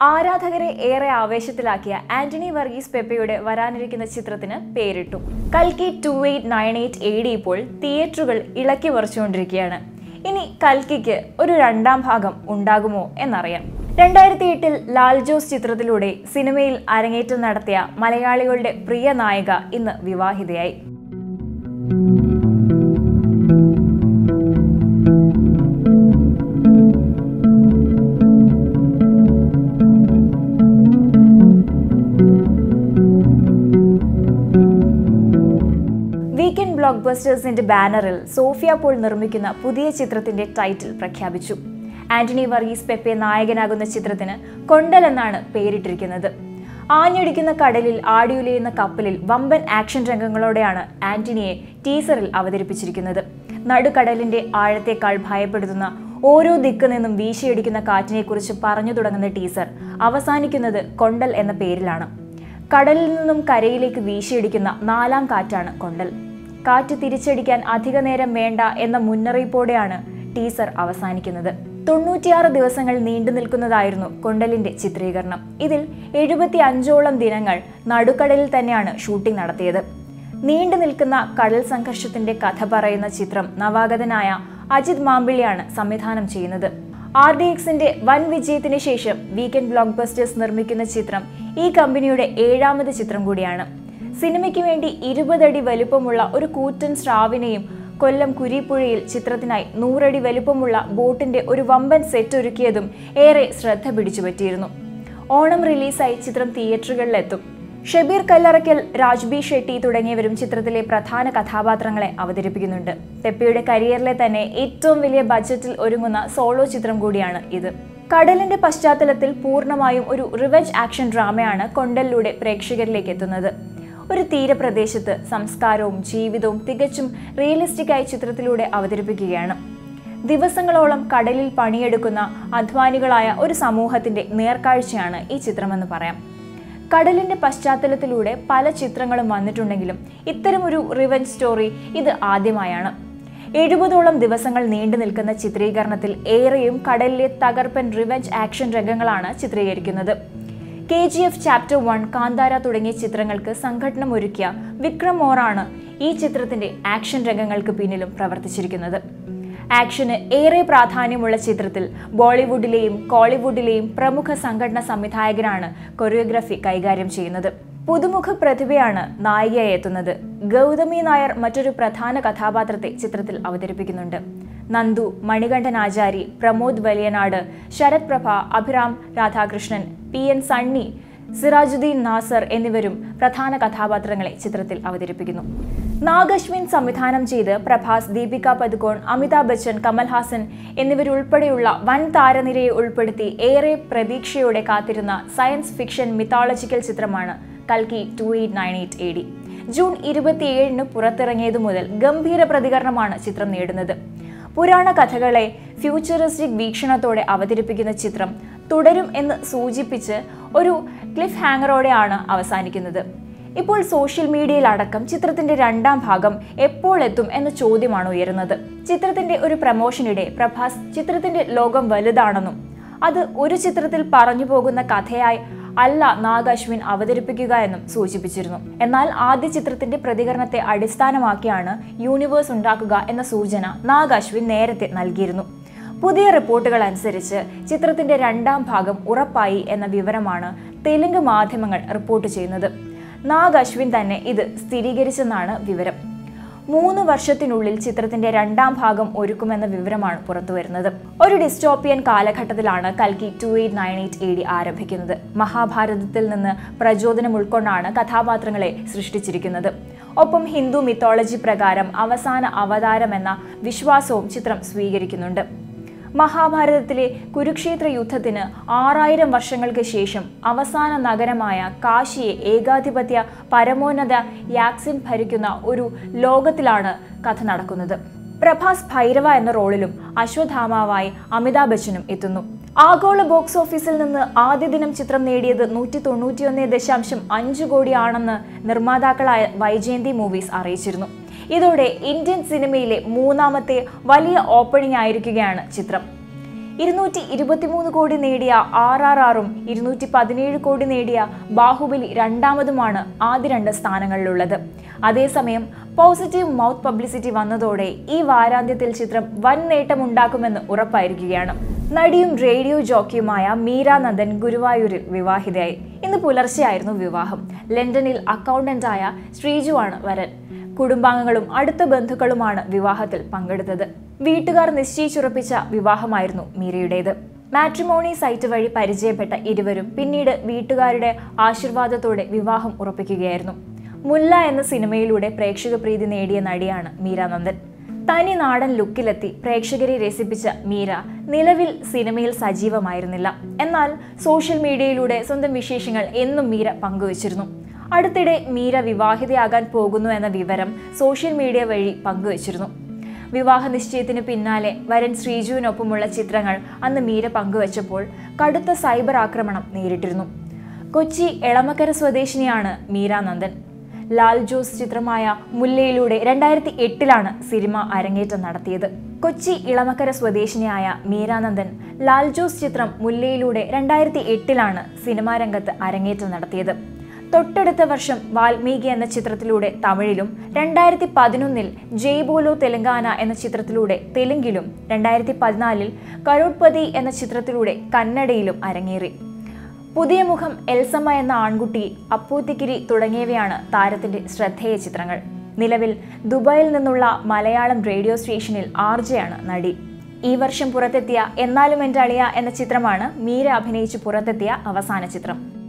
ആരാധകരെ ഏറെ ആവേശത്തിലാക്കിയ ആന്റണി വർഗീസ് പെപ്പയുടെ വരാനിരിക്കുന്ന ചിത്രത്തിന് പേരിട്ടു കൽക്കി two eight nine eight A D ഇപ്പോൾ തിയേറ്ററുകൾ ഇളക്കി മറിച്ചുകൊണ്ടിരിക്കുകയാണ് ഇനി കൽക്കിക്ക് ഒരു രണ്ടാം ഭാഗം ഉണ്ടാകുമോ എന്നറിയാം രണ്ടായിരത്തി എട്ടിൽ ലാൽ ജോസ് ചിത്രത്തിലൂടെ സിനിമയിൽ അരങ്ങേറ്റം നടത്തിയ മലയാളികളുടെ പ്രിയ നായിക ഇന്ന് വിവാഹിതയായി വീക്കെൻഡ് ബ്ലോക്ക് ബസ്റ്റേഴ്സിന്റെ ബാനറിൽ സോഫിയ പോൾ നിർമ്മിക്കുന്ന പുതിയ ചിത്രത്തിന്റെ ടൈറ്റിൽ പ്രഖ്യാപിച്ചു ആന്റണി വർഗീസ് പെപ്പെ നായകനാകുന്ന ചിത്രത്തിന് കൊണ്ടൽ എന്നാണ് പേരിട്ടിരിക്കുന്നത് ആഞ്ഞടിക്കുന്ന കടലിൽ ആടിയുലയുന്ന കപ്പലിൽ വമ്പൻ ആക്ഷൻ രംഗങ്ങളോടെയാണ് ആന്റണിയെ ടീസറിൽ അവതരിപ്പിച്ചിരിക്കുന്നത് നടുക്കടലിന്റെ ആഴത്തേക്കാൾ ഭയപ്പെടുത്തുന്ന ഓരോ ദിക്ക് നിന്നും വീശിയടിക്കുന്ന കാറ്റിനെക്കുറിച്ച് പറഞ്ഞു തുടങ്ങുന്ന ടീസർ അവസാനിക്കുന്നത് കൊണ്ടൽ എന്ന പേരിലാണ് കടലിൽ നിന്നും കരയിലേക്ക് വീശിയടിക്കുന്ന നാലാം കാറ്റാണ് കൊണ്ടൽ കാറ്റ് തിരിച്ചടിക്കാൻ അധിക നേരം വേണ്ട എന്ന മുന്നറിയിപ്പോടെയാണ് ടീസർ അവസാനിക്കുന്നത് തൊണ്ണൂറ്റിയാറ് ദിവസങ്ങൾ നീണ്ടു നിൽക്കുന്നതായിരുന്നു കൊണ്ടലിന്റെ ചിത്രീകരണം ഇതിൽ എഴുപത്തി അഞ്ചോളം ദിനങ്ങൾ നടുക്കടലിൽ തന്നെയാണ് ഷൂട്ടിംഗ് നടത്തിയത് നീണ്ടു നിൽക്കുന്ന കടൽ സംഘർഷത്തിന്റെ കഥ പറയുന്ന ചിത്രം നവാഗതനായ അജിത് മാമ്പിള്ളിയാണ് സംവിധാനം ചെയ്യുന്നത് ആർ ഡി എക്സിന്റെ വൻ വിജയത്തിന് ശേഷം വീക്കെൻഡ് ബ്ലോക്ക് ബസ്റ്റേഴ്സ് നിർമ്മിക്കുന്ന ചിത്രം ഈ കമ്പനിയുടെ ഏഴാമത് ചിത്രം കൂടിയാണ് സിനിമയ്ക്ക് വേണ്ടി ഇരുപതടി വലുപ്പമുള്ള ഒരു കൂറ്റൻ സ്രാവിനെയും കൊല്ലം കുരിപ്പുഴയിൽ ചിത്രത്തിനായി നൂറടി വലുപ്പമുള്ള ബോട്ടിന്റെ ഒരു വമ്പൻ സെറ്റ് ഒരുക്കിയതും ഏറെ ശ്രദ്ധ പിടിച്ചുപറ്റിയിരുന്നു ഓണം റിലീസായി ചിത്രം തിയേറ്ററുകളിലെത്തും ഷബീർ കല്ലറയ്ക്കൽ രാജ്ബി ഷെട്ടി തുടങ്ങിയവരും ചിത്രത്തിലെ പ്രധാന കഥാപാത്രങ്ങളെ അവതരിപ്പിക്കുന്നുണ്ട് പെപ്പയുടെ കരിയറിലെ തന്നെ ഏറ്റവും വലിയ ബജറ്റിൽ ഒരുങ്ങുന്ന സോളോ ചിത്രം കൂടിയാണ് ഇത് കടലിന്റെ പശ്ചാത്തലത്തിൽ പൂർണ്ണമായും ഒരു റിവെഞ്ച് ആക്ഷൻ ഡ്രാമയാണ് കൊണ്ടലിലൂടെ പ്രേക്ഷകരിലേക്ക് എത്തുന്നത് ഒരു തീരപ്രദേശത്ത് സംസ്കാരവും ജീവിതവും തികച്ചും റിയലിസ്റ്റിക് ആയി ചിത്രത്തിലൂടെ അവതരിപ്പിക്കുകയാണ് ദിവസങ്ങളോളം കടലിൽ പണിയെടുക്കുന്ന അധ്വാനികളായ ഒരു സമൂഹത്തിന്റെ നേർക്കാഴ്ചയാണ് ഈ ചിത്രമെന്ന് പറയാം കടലിന്റെ പശ്ചാത്തലത്തിലൂടെ പല ചിത്രങ്ങളും വന്നിട്ടുണ്ടെങ്കിലും ഇത്തരമൊരു റിവഞ്ച് സ്റ്റോറി ഇത് ആദ്യമായാണ് എഴുപതോളം ദിവസങ്ങൾ നീണ്ടു നിൽക്കുന്ന ചിത്രീകരണത്തിൽ ഏറെയും കടലിലെ തകർപ്പൻ റിവഞ്ച് ആക്ഷൻ രംഗങ്ങളാണ് ചിത്രീകരിക്കുന്നത് K G F chapter one Kantara തുടങ്ങിയ ചിത്രങ്ങൾക്ക് സംഘടനം ഒരുക്കിയ വിക്രം മോറാണ് ഈ ചിത്രത്തിന്റെ ആക്ഷൻ രംഗങ്ങൾക്ക് പിന്നിലും പ്രവർത്തിച്ചിരിക്കുന്നത് ആക്ഷന് ഏറെ പ്രാധാന്യമുള്ള ചിത്രത്തിൽ ബോളിവുഡിലെയും കോളിവുഡിലെയും പ്രമുഖ സംഘടന സംവിധായകനാണ് കൊറിയോഗ്രഫി കൈകാര്യം ചെയ്യുന്നത് പുതുമുഖ പ്രതിഭയാണ് നായികയായി എത്തുന്നത് ഗൗതമി നായർ മറ്റൊരു പ്രധാന കഥാപാത്രത്തെ ചിത്രത്തിൽ അവതരിപ്പിക്കുന്നുണ്ട് Nandu Manikandan Achari Pramod Valiyanad Sarath Prabha Abhiram Radhakrishnan P N Sunny Sirajuddin Nasar എന്നിവരും പ്രധാന കഥാപാത്രങ്ങളെ ചിത്രത്തിൽ അവതരിപ്പിക്കുന്നു നാഗശ്വിൻ സംവിധാനം ചെയ്ത് പ്രഭാസ് ദീപിക പദുകോൺ അമിതാഭ് ബച്ചൻ കമൽഹാസൻ എന്നിവരുൾപ്പെടെയുള്ള വൻ താരനിരയെ ഉൾപ്പെടുത്തി ഏറെ പ്രതീക്ഷയോടെ കാത്തിരുന്ന സയൻസ് ഫിക്ഷൻ മിത്തോളജിക്കൽ ചിത്രമാണ് കൽക്കി two eight nine eight A D June ഇരുപത്തിയേഴിന് പുറത്തിറങ്ങിയതു മുതൽ ഗംഭീര പ്രതികരണമാണ് ചിത്രം നേടുന്നത് പുരാണ കഥകളെ ഫ്യൂച്ചറിസ്റ്റിക് വീക്ഷണത്തോടെ അവതരിപ്പിക്കുന്ന ചിത്രം തുടരും എന്ന് സൂചിപ്പിച്ച് ഒരു ക്ലിഫ് ഹാങ്ങറോടെയാണ് അവസാനിക്കുന്നത് ഇപ്പോൾ സോഷ്യൽ മീഡിയയിൽ അടക്കം ചിത്രത്തിന്റെ രണ്ടാം ഭാഗം എപ്പോൾ എത്തും എന്ന ചോദ്യമാണ് ഉയരുന്നത് ചിത്രത്തിന്റെ ഒരു പ്രമോഷനിടെ പ്രഭാസ് ചിത്രത്തിന്റെ ലോകം വലുതാണെന്നും അത് ഒരു ചിത്രത്തിൽ പറഞ്ഞു പോകുന്ന കഥയായി അല്ല നാഗ് അശ്വിൻ അവതരിപ്പിക്കുക എന്നും സൂചിപ്പിച്ചിരുന്നു എന്നാൽ ആദ്യ ചിത്രത്തിന്റെ പ്രതികരണത്തെ അടിസ്ഥാനമാക്കിയാണ് യൂണിവേഴ്സ് ഉണ്ടാക്കുക എന്ന സൂചന നാഗ് അശ്വിൻ നേരത്തെ നൽകിയിരുന്നു പുതിയ റിപ്പോർട്ടുകൾ അനുസരിച്ച് ചിത്രത്തിന്റെ രണ്ടാം ഭാഗം ഉറപ്പായി എന്ന വിവരമാണ് തെലുങ്ക് മാധ്യമങ്ങൾ റിപ്പോർട്ട് ചെയ്യുന്നത് നാഗ് അശ്വിൻ തന്നെ ഇത് സ്ഥിരീകരിച്ചെന്നാണ് വിവരം മൂന്ന് വർഷത്തിനുള്ളിൽ ചിത്രത്തിന്റെ രണ്ടാം ഭാഗം ഒരുക്കുമെന്ന വിവരമാണ് പുറത്തുവരുന്നത് ഒരു ഡിസ്റ്റോപ്പിയൻ കാലഘട്ടത്തിലാണ് കൽക്കി two eight nine eight A D ആരംഭിക്കുന്നത് മഹാഭാരതത്തിൽ നിന്ന് പ്രചോദനം ഉൾക്കൊണ്ടാണ് കഥാപാത്രങ്ങളെ സൃഷ്ടിച്ചിരിക്കുന്നത് ഒപ്പം ഹിന്ദു മിത്തോളജി പ്രകാരം അവസാന അവതാരം എന്ന വിശ്വാസവും ചിത്രം സ്വീകരിക്കുന്നുണ്ട് മഹാഭാരതത്തിലെ കുരുക്ഷേത്ര യുദ്ധത്തിന് ആറായിരം വർഷങ്ങൾക്ക് ശേഷം അവസാന നഗരമായ കാശിയെ ഏകാധിപത്യ പരമോന്നത യാക്സിൻ ഭരിക്കുന്ന ഒരു ലോകത്തിലാണ് കഥ നടക്കുന്നത് പ്രഭാസ് ഭൈരവ എന്ന റോളിലും അശ്വത്ഥാമാവായി അമിതാഭ് ബച്ചനും എത്തുന്നു ആഗോള ബോക്സ് ഓഫീസിൽ നിന്ന് ആദ്യ ദിനം ചിത്രം നേടിയത് നൂറ്റി തൊണ്ണൂറ്റിയൊന്ന് ദശാംശം അഞ്ച് കോടിയാണെന്ന് നിർമ്മാതാക്കളായ വൈജയന്തി മൂവീസ് അറിയിച്ചിരുന്നു ഇതോടെ ഇന്ത്യൻ സിനിമയിലെ മൂന്നാമത്തെ വലിയ ഓപ്പണിംഗ് ആയിരിക്കുകയാണ് ചിത്രം ഇരുന്നൂറ്റി ഇരുപത്തിമൂന്ന് കോടി നേടിയ ആർ ആർ ആറും ഇരുന്നൂറ്റി പതിനേഴ് കോടി നേടിയ ബാഹുബലി രണ്ടാമതുമാണ് ആദ്യ രണ്ട് സ്ഥാനങ്ങളിലുള്ളത് അതേസമയം പോസിറ്റീവ് മൗത്ത് പബ്ലിസിറ്റി വന്നതോടെ ഈ വാരാന്ത്യത്തിൽ ചിത്രം വൻ നേട്ടമുണ്ടാക്കുമെന്ന് ഉറപ്പായിരിക്കുകയാണ് നടിയും റേഡിയോ ജോക്കിയുമായ മീര നന്ദൻ ഗുരുവായൂരിൽ വിവാഹിതയായി ഇന്ന് പുലർച്ചെയായിരുന്നു വിവാഹം ലണ്ടനിൽ അക്കൗണ്ടന്റായ ശ്രീജുവാണ് വരൻ കുടുംബാംഗങ്ങളും അടുത്ത ബന്ധുക്കളുമാണ് വിവാഹത്തിൽ പങ്കെടുത്തത് വീട്ടുകാർ നിശ്ചയിച്ചുറപ്പിച്ച വിവാഹമായിരുന്നു മീരയുടേത് മാട്രിമോണി സൈറ്റ് വഴി പരിചയപ്പെട്ട ഇരുവരും പിന്നീട് വീട്ടുകാരുടെ ആശീർവാദത്തോടെ വിവാഹം ഉറപ്പിക്കുകയായിരുന്നു മുല്ല എന്ന സിനിമയിലൂടെ പ്രേക്ഷക പ്രീതി നേടിയ നടിയാണ് മീര നന്ദൻ തനി നാടൻ ലുക്കിലെത്തി പ്രേക്ഷകരെ രസിപ്പിച്ച മീര നിലവിൽ സിനിമയിൽ സജീവമായിരുന്നില്ല എന്നാൽ സോഷ്യൽ മീഡിയയിലൂടെ സ്വന്തം വിശേഷങ്ങൾ എന്നും മീര പങ്കുവച്ചിരുന്നു അടുത്തിടെ മീര വിവാഹിതയാകാൻ പോകുന്നു എന്ന വിവരം സോഷ്യൽ മീഡിയ വഴി പങ്കുവച്ചിരുന്നു വിവാഹ നിശ്ചയത്തിന് പിന്നാലെ വരൻ ശ്രീജുവിനൊപ്പമുള്ള ചിത്രങ്ങൾ അന്ന് മീര പങ്കുവച്ചപ്പോൾ കടുത്ത സൈബർ ആക്രമണം നേരിട്ടിരുന്നു കൊച്ചി എളമക്കര സ്വദേശിനിയാണ് മീര നന്ദൻ ലാൽ ജോസ് ചിത്രമായ മുല്ലയിലൂടെ രണ്ടായിരത്തി എട്ടിലാണ് സിനിമ അരങ്ങേറ്റം നടത്തിയത് കൊച്ചി ഇളമക്കര സ്വദേശിനിയായ മീരാനന്ദൻ ലാൽ ജോസ് ചിത്രം മുല്ലയിലൂടെ രണ്ടായിരത്തി എട്ടിലാണ് സിനിമാ രംഗത്ത് അരങ്ങേറ്റം നടത്തിയത് തൊട്ടടുത്ത വർഷം വാൽമീകി എന്ന ചിത്രത്തിലൂടെ തമിഴിലും രണ്ടായിരത്തി പതിനൊന്നിൽ ജയ് ബോലോ തെലങ്കാന എന്ന ചിത്രത്തിലൂടെ തെലുങ്കിലും രണ്ടായിരത്തി പതിനാലിൽ കരോട്പതി എന്ന ചിത്രത്തിലൂടെ കന്നഡയിലും അരങ്ങേറി പുതിയ മുഖം എൽസമ്മ എന്ന ആൺകുട്ടി അപ്പൂത്തിക്കിരി തുടങ്ങിയവയാണ് താരത്തിന്റെ ശ്രദ്ധേയ ചിത്രങ്ങൾ നിലവിൽ ദുബായിൽ നിന്നുള്ള മലയാളം റേഡിയോ സ്റ്റേഷനിൽ ആർജയാണ് നടി ഈ വർഷം പുറത്തെത്തിയ എന്നാലും എൻ്റെ അളിയ എന്ന ചിത്രമാണ് മീര അഭിനയിച്ച് പുറത്തെത്തിയ അവസാന ചിത്രം